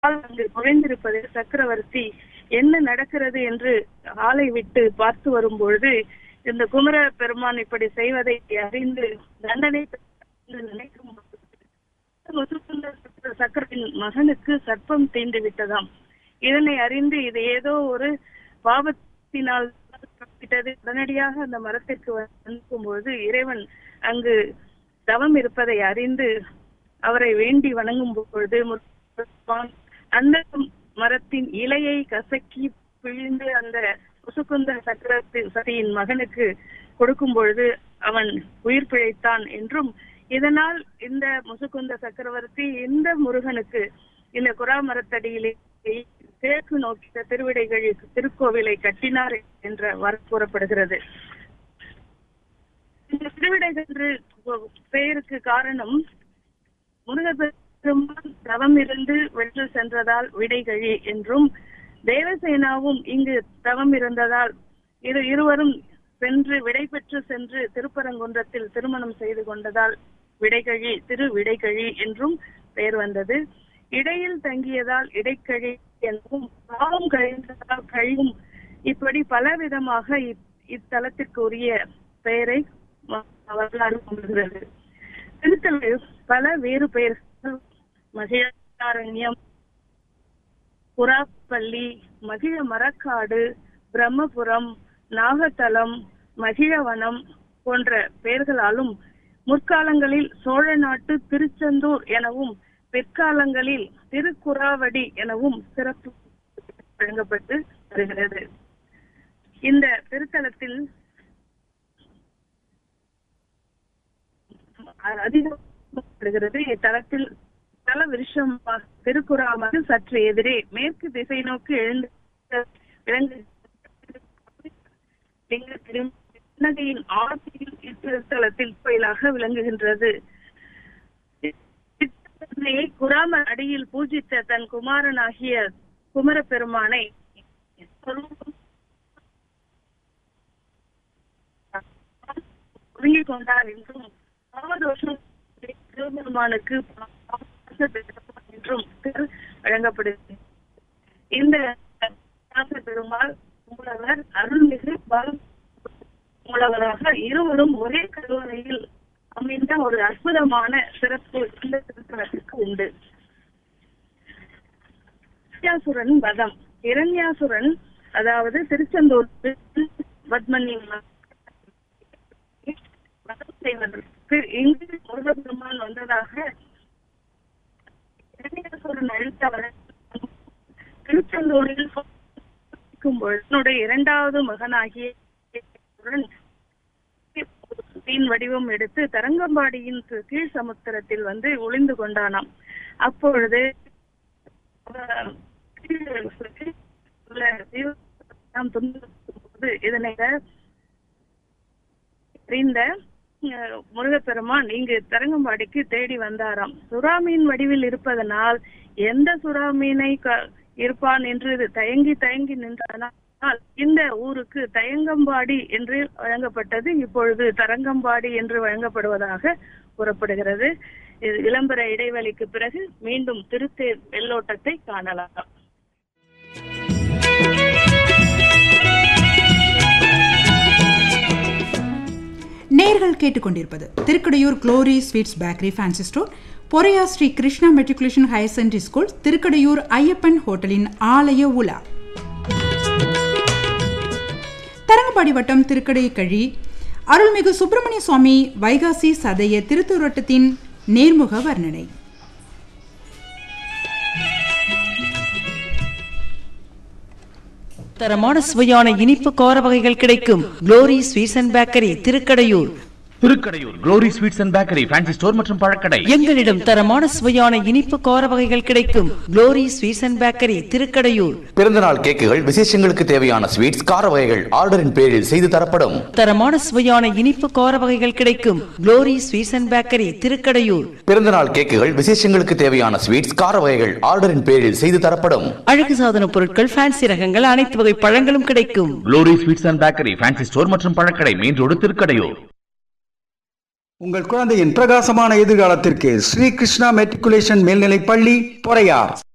அங்கு குறைந்திருப்பது சக்கரவர்த்தி என்ன நடக்கிறது என்று ஆளை விட்டு பார்த்து வரும்பொழுது இந்த குமர பெருமான் இப்படி செய்வதை அறிந்து தண்டனை என்று நினைக்கும் பொழுது முத்துக்குந்த சக்கரத்தின் மகனுக்கு சர்ப்பம் தீண்டு விட்டதாம் இதனை அறிந்து இது ஏதோ ஒரு பாவத்தினால் விட்டது உடனடியாக அந்த மரத்திற்கு வந்திருக்கும்போது இறைவன் அங்கு தவம் இருப்பதை அறிந்து அவரை வேண்டி வணங்கும் பொழுது முருகன் அந்த மரத்தின் இலையை கசக்கி பிழிந்து அந்த முசுக்குந்த சக்கரத்தின் சதியின் மகனுக்கு கொடுக்கும் பொழுது அவன் உயிர் பிழைத்தான் என்றும் இதனால் இந்த முசுக்குந்த சக்கரவர்த்தி இந்த முருகனுக்கு இந்த குரா மரத்தடியிலே கிழக்கு நோக்கிய திருவிடைகள் திருக்கோவிலை கட்டினார் என்ற வர கூறப்படுகிறது இந்த திருவிடைகள் என்று பெயருக்கு காரணம் முருகப்பெருமான் தவம் இருந்து வென்று சென்றதால் விடைகழி என்றும் தேவசேனாவும் இங்கு தவம் இருந்ததால் இரு இருவரும் சென்று விடை பெற்று சென்று திருப்பரங்குன்றத்தில் திருமணம் செய்து கொண்டதால் விடைகழி திரு விடைகழி என்றும் பெயர் வந்தது இடையில் தங்கியதால் இடைக்கழி என்றும் பாவம் கழிந்ததால் கழிவும் இப்படி பல விதமாக இத்தலத்திற்கு உரிய பெயரை வரலாறு கொண்டுகிறது திருத்தல பல வேறு பெயர்கள் மகிழாரண்யம் புறாப்பள்ளி மகிழ மரக்காடு பிரம்மபுரம் நாகத்தலம் மகிழவனம் போன்ற பெயர்களாலும் முற்காலங்களில் சோழ நாட்டு திருச்செந்தூர் எனவும் பிற்காலங்களில் திருக்குறாவடி எனவும் சிறப்பு வழங்கப்பட்டு வருகிறது இந்த திருத்தலத்தில் அதிகப்படுகிறது இத்தலத்தில் தல விருஷம் திருக்குறாமது சற்று எதிரே மேற்கு திசை நோக்கி எழுந்து விளங்கு திருநகையின் ஆட்சியில் இத்திருத்தலத்தில் கோயிலாக விளங்குகின்றது குராம அடியில் பூஜித்த தன் குமாரனாகிய குமர பெருமானை ஒதுங்கிக் கொண்டார் என்றும் பாவதோஷம் சிவபெருமானுக்கு என்றும் வழங்கப்படுகிறது இந்த பெருமாள் மூலவர் அருள்மிகு மூலவராக இருவரும் ஒரே கருவறையில் அமைந்த ஒரு அற்புதமான சிறப்பு இந்த திருத்தலத்திற்கு உண்டு இரண்யாசுரன் வதம் இரண்யாசுரன் அதாவது திருச்செந்தூர் பத்மனி வதம் செய்வதற்கு இங்கு முருகப்பெருமான் வந்ததாக இரண்யாசுரன் அழித்தவர் திருச்செந்தூரில் பொழுது இரண்டாவது மகனாகிய வடிவம் எடுத்து தரங்கம்பாடியின் கீழ் சமுத்திரத்தில் வந்து ஒளிந்து கொண்டானாம் அப்பொழுது இதனை அறிந்த முருகப்பெருமான் இங்கு தரங்கம்பாடிக்கு தேடி வந்தாராம் சுறாமீன் வடிவில் இருப்பதனால் எந்த சுறாமீனை இருப்பான் என்று தயங்கி தயங்கி நின்றனால் இந்த ஊருக்கு தயங்கம்பாடி என்று வழங்கப்பட்டது இப்பொழுது தரங்கம்பாடி என்று வழங்கப்படுவதாக கூறப்படுகிறது விளம்பர இடைவெளிக்கு பிறகு மீண்டும் திருத்தேர் வெள்ளோட்டத்தை காணலாம் நேர்கள் கேட்டுக்கொண்டிருப்பது Thirukkadaiyur glory sweets bakery fancy store Poraiyar Sri Krishna matriculation higher secondary school Thirukkadaiyur Ayyappan ஹோட்டலின் ஆலய உலா தரங்கம்பாடி வட்டம் திருக்கடை கழி அருள்மிகு சுப்பிரமணிய சுவாமி வைகாசி சதய திருத்துவட்டத்தின் நேர்முக வர்ணனை தரமான சுவையான இனிப்பு கார வகைகள் கிடைக்கும் glory sweets and bakery Thirukkadaiyur Thirukkadaiyur glory sweets and bakery fancy store மற்றும் பழக்கடை எங்களிடம் தரமான சுவையான இனிப்பு கார வகைகள் கிடைக்கும் glory sweets and bakery Thirukkadaiyur பிறந்தநாள் கேக்குகள் விசேஷங்களுக்கு தேவையான ஸ்வீட்ஸ் கார வகைகள் ஆர்டரின் பேரில் செய்து தரப்படும் தரமான சுவையான இனிப்பு கார வகைகள் கிடைக்கும் glory sweets and bakery Thirukkadaiyur பிறந்தநாள் கேக்குகள் விசேஷங்களுக்கு தேவையான ஸ்வீட்ஸ் கார வகைகள் ஆர்டரின் பேரில் செய்து தரப்படும் அழகு சாதன பொருட்கள் ஃபேன்சி ரகங்கள் அனைத்து வகை பழங்களும் கிடைக்கும் glory sweets and bakery fancy store மற்றும் பழக்கடை மெயின் ரோடு திருக்கடையூர் உங்கள் குழந்தையின் பிரகாசமான எதிர்காலத்திற்கு ஸ்ரீ கிருஷ்ணா மெட்ரிகுலேஷன் மேல்நிலைப் பள்ளி பொறையார்